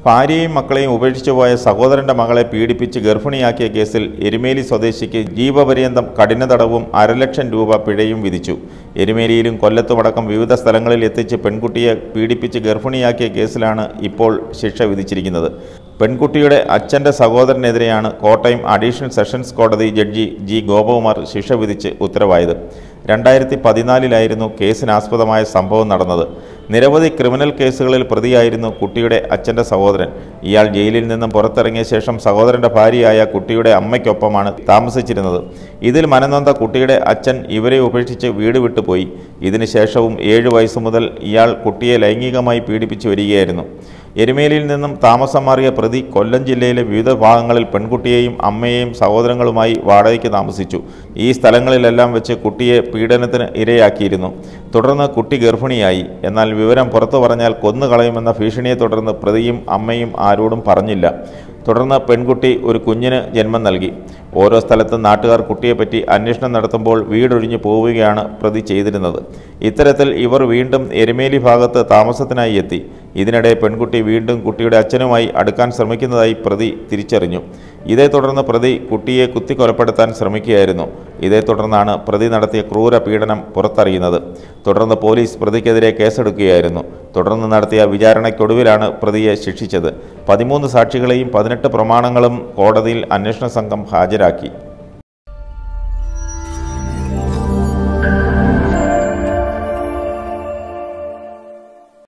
ഭാര്യയും മക്കളെയും ഉപേക്ഷിച്ചു പോയ സഹോദരന്റെ മകളെ പീഡിപ്പിച്ച് ഗർഭിണിയാക്കിയ കേസിൽ എരുമേലി സ്വദേശിക്ക് ജീവപര്യന്തം കഠിന തടവും അരലക്ഷം രൂപ പിഴയും വിധിച്ചു എരുമേലിയിലും കൊല്ലത്തുമടക്കം വിവിധ സ്ഥലങ്ങളിൽ എത്തിച്ച് പെൺകുട്ടിയെ പീഡിപ്പിച്ച് ഗർഭിണിയാക്കിയ കേസിലാണ് ഇപ്പോൾ ശിക്ഷ വിധിച്ചിരിക്കുന്നത് പെൺകുട്ടിയുടെ അച്ഛൻ്റെ സഹോദരനെതിരെയാണ് കോട്ടയം അഡീഷണൽ സെഷൻസ് കോടതി ജഡ്ജി ജി ഗോപകുമാർ ശിക്ഷ വിധിച്ച് ഉത്തരവായത് രണ്ടായിരത്തി പതിനാലിലായിരുന്നു കേസിനാസ്പദമായ സംഭവം നടന്നത് നിരവധി ക്രിമിനൽ കേസുകളിൽ പ്രതിയായിരുന്നു കുട്ടിയുടെ അച്ഛൻ്റെ സഹോദരൻ ഇയാൾ ജയിലിൽ നിന്നും പുറത്തിറങ്ങിയ ശേഷം സഹോദരൻ്റെ ഭാര്യയായ കുട്ടിയുടെ അമ്മയ്ക്കൊപ്പമാണ് താമസിച്ചിരുന്നത് ഇതിൽ മനനൊന്ത കുട്ടിയുടെ അച്ഛൻ ഇവരെ ഉപേക്ഷിച്ച് വീട് വിട്ടുപോയി ഇതിനുശേഷവും ഏഴു വയസ്സ് മുതൽ ഇയാൾ കുട്ടിയെ ലൈംഗികമായി പീഡിപ്പിച്ചു വരികയായിരുന്നു എരുമേലിയിൽ നിന്നും താമസം മാറിയ പ്രതി കൊല്ലം ജില്ലയിലെ വിവിധ ഭാഗങ്ങളിൽ പെൺകുട്ടിയെയും അമ്മയെയും സഹോദരങ്ങളുമായി വാടകയ്ക്ക് താമസിച്ചു ഈ സ്ഥലങ്ങളിലെല്ലാം വെച്ച് കുട്ടിയെ പീഡനത്തിന് ഇരയാക്കിയിരുന്നു തുടർന്ന് കുട്ടി ഗർഭിണിയായി എന്നാൽ വിവരം പുറത്തു പറഞ്ഞാൽ കൊന്നുകളയുമെന്ന ഭീഷണിയെ തുടർന്ന് പ്രതിയും അമ്മയും ആരോടും പറഞ്ഞില്ല തുടർന്ന് പെൺകുട്ടി ഒരു കുഞ്ഞിന് ജന്മം നൽകി ഓരോ സ്ഥലത്തും നാട്ടുകാർ കുട്ടിയെപ്പറ്റി അന്വേഷണം നടത്തുമ്പോൾ വീടൊഴിഞ്ഞു പോവുകയാണ് പ്രതി ചെയ്തിരുന്നത് ഇത്തരത്തിൽ ഇവർ വീണ്ടും എരുമേലി ഭാഗത്ത് താമസത്തിനായി എത്തി ഇതിനിടെ പെൺകുട്ടി വീണ്ടും കുട്ടിയുടെ അച്ഛനുമായി അടുക്കാൻ ശ്രമിക്കുന്നതായി പ്രതി തിരിച്ചറിഞ്ഞു ഇതേ തുടർന്ന് പ്രതി കുട്ടിയെ കുത്തിക്കൊലപ്പെടുത്താൻ ശ്രമിക്കുകയായിരുന്നു ഇതേ തുടർന്നാണ് പ്രതി നടത്തിയ ക്രൂര പീഡനം പുറത്തറിയുന്നത് തുടർന്ന് പോലീസ് പ്രതിക്കെതിരെ കേസെടുക്കുകയായിരുന്നു തുടർന്ന് നടത്തിയ വിചാരണയ്ക്കൊടുവിലാണ് പ്രതിയെ ശിക്ഷിച്ചത് പതിമൂന്ന് സാക്ഷികളെയും പതിനെട്ട് പ്രമാണങ്ങളും കോടതിയിൽ അന്വേഷണ സംഘം ഹാജരാക്കി